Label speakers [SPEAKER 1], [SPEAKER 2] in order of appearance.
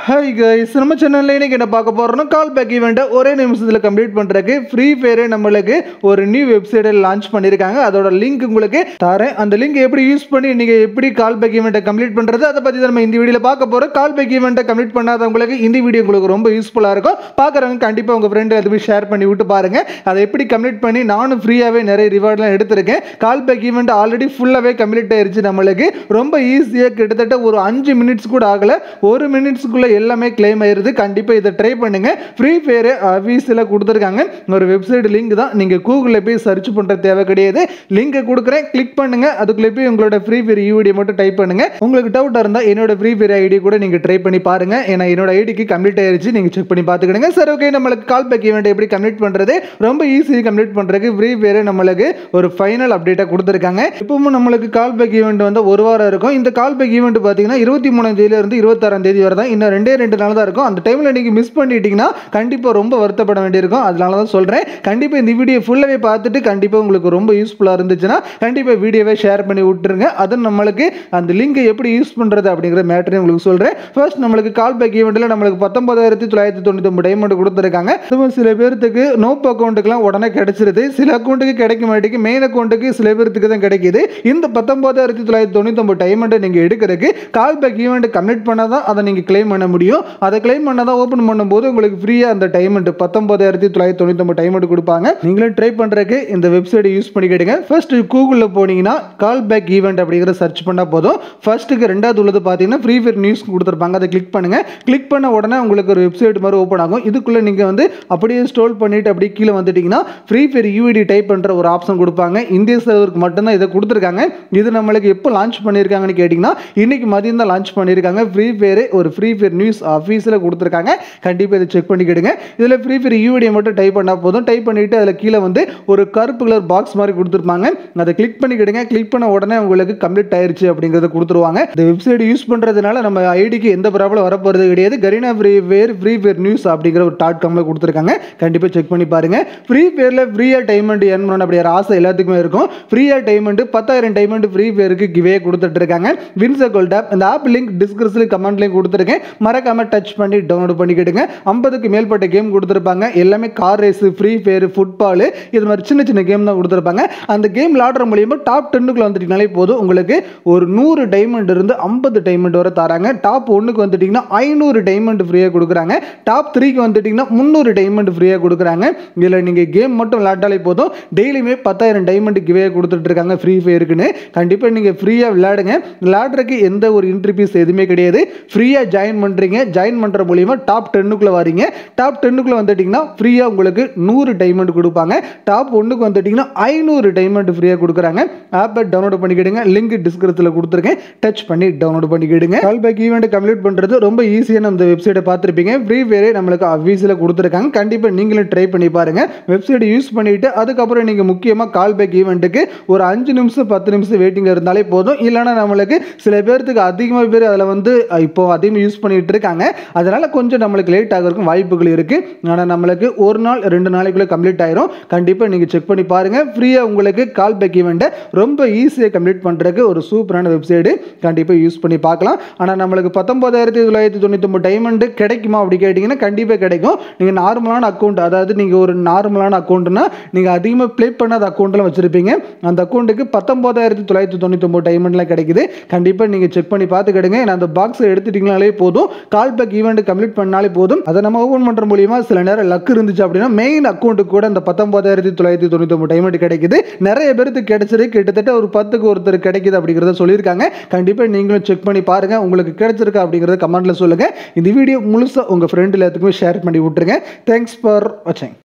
[SPEAKER 1] hi guys நம்ம சேனலில் இன்னைக்கு என்ன பார்க்க போகிறோம்னா கால் பேக் ஈவெண்ட்டை ஒரே நிமிஷத்தில் கம்ப்ளீட் பண்ணுறதுக்கு ஃப்ரீ ஃபயரே நம்மளுக்கு ஒரு நியூ வெப்சைட்டை லான்ச் பண்ணியிருக்காங்க அதோட லிங்க் உங்களுக்கு தரேன் அந்த லிங்க் எப்படி யூஸ் பண்ணி நீங்கள் எப்படி கால் பேக் ஈவெண்ட்டை கம்ப்ளீட் பண்ணுறது அதை பற்றி தான் நம்ம இந்த வீடியோவில் பார்க்க போகிறோம் கால் பேக் ஈவெண்ட்டை கம்ப்ளீட் பண்ணாதவங்களுக்கு இந்த வீடியோ உங்களுக்கு ரொம்ப யூஸ்ஃபுல்லாக இருக்கும் பார்க்குறவங்க கண்டிப்பாக உங்கள் ஃப்ரெண்டு அதை போய் ஷேர் பண்ணி விட்டு பாருங்கள் அதை எப்படி கம்ப்ளீட் பண்ணி நானும் ஃப்ரீயாகவே நிறைய ரிவார்ட்லாம் எடுத்திருக்கேன் கால் பேக் ஈவெண்ட் ஆல்ரெடி ஃபுல்லாகவே கம்ப்ளீட் ஆயிருச்சு நம்மளுக்கு ரொம்ப ஈஸியாக கிட்டத்தட்ட ஒரு அஞ்சு மினிட்ஸ் கூட ஆகலை ஒரு மினிட்ஸ்க்குள்ளே எல்லாமே கிளைம் ஆயிருது கண்டிப்பாக இதை ட்ரை பண்ணுங்க ஃப்ரீ ஃபயர் ஆஃபீஸில் கொடுத்துருக்காங்க ஒரு வெப்சைட் லிங்க் தான் நீங்கள் கூகுளில் போய் சர்ச் பண்ணுற தேவை கிடையாது லிங்கை கொடுக்குறேன் கிளிக் பண்ணுங்க அதுக்குள்ளே போய் உங்களோட ஃப்ரீ ஃபயர் யூடி மட்டும் டைப் பண்ணுங்க உங்களுக்கு டவுட்டாக இருந்தால் என்னோட ஃப்ரீ ஃபயர் ஐடி கூட நீங்கள் ட்ரை பண்ணி பாருங்க ஏன்னா என்னோட ஐடிக்கு கம்ப்ளீட் ஆயிருச்சு நீங்கள் செக் பண்ணி பார்த்துக்கிடுங்க சரி ஓகே நம்மளுக்கு கால் பேக் ஈவெண்ட் எப்படி கம்ப்ளீட் பண்ணுறது ரொம்ப ஈஸி கம்ப்ளீட் பண்ணுறதுக்கு ஃப்ரீ ஃபயர் நம்மளுக்கு ஒரு ஃபைனல் அப்டேட்டாக கொடுத்துருக்காங்க இப்பவும் நம்மளுக்கு கால் பேக் ஈவெண்ட் வந்து ஒரு வாரம் இருக்கும் இந்த கால் பேக் ஈவெண்ட் பார்த்தீங்கன்னா இருபத்தி மூணாம் தேதியில இருந்து இருபத்தாறாம் தேதி வரை தான் இன்னும் ரெண்டே ரெண்டு நாள் தான் இருக்கும் அந்த டைமில் நீங்கள் மிஸ் பண்ணிட்டீங்கன்னா கண்டிப்பாக ரொம்ப வருத்தப்பட வேண்டியிருக்கும் அதனால தான் சொல்கிறேன் கண்டிப்பாக இந்த வீடியோ ஃபுல்லாகவே பார்த்துட்டு கண்டிப்பாக உங்களுக்கு ரொம்ப யூஸ்ஃபுல்லாக இருந்துச்சுன்னா கண்டிப்பாக வீடியோவை ஷேர் பண்ணி விட்டுருங்க அது நம்மளுக்கு அந்த லிங்கை எப்படி யூஸ் பண்ணுறது அப்படிங்கிற மேட்டரையும் உங்களுக்கு சொல்கிறேன் ஃபர்ஸ்ட் நம்மளுக்கு கால் பேக் ஈவெண்ட்டில் நம்மளுக்கு பத்தொன்பதாயிரத்தி தொள்ளாயிரத்தி தொண்ணூற்றி ஒன்பது டைமண்ட் கொடுத்துருக்காங்க அதுவும் சில பேர்த்துக்கு நோப் அக்கௌண்ட்டுக்குலாம் உடனே கிடைச்சிருது சில அக்கௌண்ட்டுக்கு கிடைக்க மாட்டேங்குது மெயின் அக்கௌண்ட்டுக்கு சில பேர்த்துக்கு தான் கிடைக்குது இந்த பத்தொன்பதாயிரத்தி தொள்ளாயிரத்தி தொண்ணூற்றி ஒன்பது டைமண்ட்டை நீங்கள் எடுக்கிறதுக்கு கால் பேக் ஈவெண்ட் கம்ப்ளீட் பண்ணால் தான் அதை நீங்கள் கிளைம் பண்ண முடியும் அதை கிளைம் பண்ணால் தான் ஓப்பன் பண்ணும்போது உங்களுக்கு ஃப்ரீயாக அந்த டைமண்ட் பத்தொன்பதாயிரத்தி தொள்ளாயிரத்தி தொண்ணூற்றி ஒன்பது டைமண்ட் கொடுப்பாங்க நீங்களும் ட்ரை பண்ணுறதுக்கு இந்த வெப்சைட்டை யூஸ் பண்ணிக்கிடுங்க ஃபர்ஸ்ட் கூகுளில் போனீங்கன்னா கால் பேக் ஈவெண்ட் அப்படிங்கிற சர்ச் பண்ணால் போதும் ஃபர்ஸ்ட்டுக்கு ரெண்டாவது உள்ளது பார்த்தீங்கன்னா ஃப்ரீ ஃபயர் நியூஸ் கொடுத்துருப்பாங்க அதை கிளிக் பண்ணுங்கள் கிளிக் பண்ண உடனே உங்களுக்கு ஒரு வெப்சைட் மாதிரி ஓப்பன் ஆகும் இதுக்குள்ளே நீங்கள் வந்து அப்படியே ஸ்டோல் பண்ணிட்டு அப்படியே கீழே வந்துட்டீங்கன்னா ஃப்ரீ ஃபயர் யூஐடி டைப் பண்ணுற ஒரு ஆப்ஷன் கொடுப்பாங்க இந்திய சர்வருக்கு மட்டும்தான் இதை கொடுத்துருக்காங்க இது நம்மளுக்கு எப்போ லான்ச் பண்ணியிருக்காங்கன்னு கேட்டிங்கன்னா இன்னைக்கு மதியம் தான் லான்ச் பண்ணியிருக்காங்க ஃப்ரீ ஃபயர் ஒரு ஃப்ரீ ஃபயர் நியூஸ் ஆஃபீஸில் கொடுத்துருக்காங்க கண்டிப்பாக இதை செக் பண்ணிக்கிடுங்க இதில் ஃப்ரீ ஃபயர் யூஐடியை மட்டும் டைப் பண்ணால் போதும் டைப் பண்ணிவிட்டு அதில் கீழே வந்து ஒரு கருப்பு கலர் பாக்ஸ் மாதிரி கொடுத்துருப்பாங்க அதை கிளிக் பண்ணிக்கிடுங்க கிளிக் பண்ண உடனே உங்களுக்கு கம்ப்ளீட் ஆயிருச்சு அப்படிங்கிறத கொடுத்துருவாங்க இந்த வெப்சைட் யூஸ் பண்ணுறதுனால நம்ம ஐடிக்கு எந்த ப்ராப்ளம் வரப்போகிறது கிடையாது Garena Free Fire Free Fire news அப்படிங்கிற ஒரு டாட் காமில் கொடுத்துருக்காங்க கண்டிப்பாக செக் பண்ணி பாருங்க ஃப்ரீ ஃபயரில் ஃப்ரீயாக டைமண்ட் ஏர்ன் பண்ணணும் அப்படிங்கிற ஆசை எல்லாத்துக்குமே இருக்கும் ஃப்ரீயாக டைமண்ட் பத்தாயிரம் டைமண்ட் ஃப்ரீ ஃபயருக்கு கிவே கொடுத்துட்டு இருக்காங்க வின்ஸ் கோல்ட் ஆப் இந்த ஆப் லிங்க் டிஸ்கிரிப்ஷனில் கமெண்ட்லையும் கொடுத்துருக்கேன் மறக்காம டச் பண்ணி டவுன்லோட் பண்ணிக்கிடுங்க ஐம்பதுக்கு மேற்பட்ட கேம் கொடுத்துருப்பாங்க எல்லாமே car race Free Fire football இது மாதிரி சின்ன சின்ன கேம் தான் கொடுத்துருப்பாங்க அந்த கேம் விளாடுற மூலியமாக டாப் டென்னுக்குள்ள வந்துட்டீங்கனாலே போதும் உங்களுக்கு ஒரு நூறு டைமண்ட் இருந்து ஐம்பது டைமண்ட் வரை தராங்க டாப் ஒன்றுக்கு வந்துட்டிங்கன்னா ஐநூறு டைமண்ட் ஃப்ரீயாக கொடுக்குறாங்க டாப் த்ரீக்கு வந்துட்டிங்கன்னா முந்நூறு டைமண்ட் ஃப்ரீயாக கொடுக்குறாங்க இதில் நீங்கள் கேம் மட்டும் விளையாட்டாலே போதும் டெய்லியுமே பத்தாயிரம் டைமண்ட் கிவே கொடுத்துட்டு இருக்காங்க ஃப்ரீ ஃபயருக்குன்னு கண்டிப்பாக நீங்கள் ஃப்ரீயாக விளையாடுங்க விளையாடுறதுக்கு எந்த ஒரு என்ட்ரி ஃபீஸ் எதுவுமே கிடையாது ஃப்ரீயாக ஜாயின் பண்ணுறீங்க ஜாயின் பண்ணுற மூலியமா டாப் டென்னுக்குள்ளே வரீங்க டாப் டென்னுக்குள்ளே வந்துட்டிங்கன்னா ஃப்ரீயாக உங்களுக்கு நூறு டைமண்ட் கொடுப்பாங்க டாப் ஒன்றுக்கு வந்துட்டிங்கன்னா ஐநூறு டைமண்ட் ஃப்ரீயாக கொடுக்குறாங்க ஆப்பை டவுன்லோட் பண்ணிக்கிடுங்க லிங்க் டிஸ்கிரிப்ஷனில் கொடுத்துருக்கேன் டச் பண்ணி டவுன்லோட் பண்ணிக்கிடுங்க கால் பேக் ஈவெண்ட் கம்ப்ளீட் பண்ணுறது ரொம்ப ஈஸியான அந்த வெப்சைட்டை பார்த்துருப்பீங்க ஃப்ரீ ஃபயரே நம்மளுக்கு அஃபீஸில் கொடுத்துருக்காங்க கண்டிப்பாக நீங்களும் ட்ரை பண்ணி பாருங்க வெப்சைட் யூஸ் பண்ணிட்டு அதுக்கப்புறம் நீங்கள் முக்கியமாக கால் பேக் ஈவெண்ட்டுக்கு ஒரு அஞ்சு நிமிஷம் பத்து நிமிஷம் வெயிட்டிங் இருந்தாலே போதும் இல்லைன்னா நம்மளுக்கு சில பேர்த்துக்கு அதிகமாக பேர் அதில் வந்து அஹ், இப்போ அதிகமாக யூஸ் பண்ணிட்டு இருக்காங்க அதனால கொஞ்சம் நம்மளுக்கு லேட் ஆகிறதுக்கும் வாய்ப்புகள் இருக்கு ஆனால் நம்மளுக்கு ஒரு நாள் ரெண்டு நாளைக்குள்ளே கம்ப்ளீட் ஆயிரும் கண்டிப்பாக நீங்கள் செக் பண்ணி பாருங்க ஃப்ரீயாக உங்களுக்கு கால் பேக் ஈவெண்ட்டை ரொம்ப ஈஸியாக கம்ப்ளீட் பண்ணுறதுக்கு ஒரு சூப்பரான வெப்சைடு கண்டிப்பாக யூஸ் பண்ணி பார்க்கலாம் ஆனால் நம்மளுக்கு பத்தொன்பதாயிரத்தி தொள்ளாயிரத்தி தொண்ணூற்றி ஒன்பது டைமண்ட் கிடைக்குமா அப்படி கேட்டிங்கன்னா கண்டிப்பாக கிடைக்கும் நீங்கள் நார்மலான அக்கௌண்ட் அதாவது நீங்கள் ஒரு நார்மலான அக்கௌண்ட்னா நீங்கள் அதிகமாக ப்ளே பண்ணாத அக்கௌண்ட்லாம் வச்சுருப்பீங்க அந்த அக்கௌண்ட்டுக்கு பத்தொன்பதாயிரத்தி தொள்ளாயிரத்தி தொண்ணூற்றி ஒன்பது டைமண்ட்லாம் கிடைக்குது கண்டிப்பாக நீங்கள் செக் பண்ணி பார்த்துக்கிடுங்க ஏன்னா அந்த பாக்ஸை எடுத்துட்டீங்கனாலே போதும் கால் பேக் ஈவெண்ட் கம்ப்ளீட் பண்ணாலே போதும் அதை நம்ம ஓப்பன் பண்ணுற மூலியமா சில நேரம் லக் இருந்துச்சு அப்படின்னா மெயின் அக்கௌண்ட்டுக்கு கூட அந்த பத்தொன்பதாயிரத்தி தொள்ளாயிரத்தி தொண்ணூற்றி ஒன்பது டைமண்ட் கிடைக்குது நிறைய பேருக்கு கிடைச்சிருக்கு கிட்டத்தட்ட ஒரு பத்துக்கு ஒருத்தர் கிடைக்குது அப்படிங்கிறத சொல்லியிருக்காங்க கண்டிப்பாக நீங்களும் செக் பண்ணி பாருங்க உங்களுக்கு கிடைச்சிருக்கா அப்படிங்கிறத கமெண்ட்ல சொல்லுங்க இந்த வீடியோ முழுசாக உங்கள் ஃப்ரெண்ட் எல்லாத்துக்குமே ஷேர் பண்ணி விட்டுருங்க தேங்க்ஸ் ஃபார் வாட்சிங்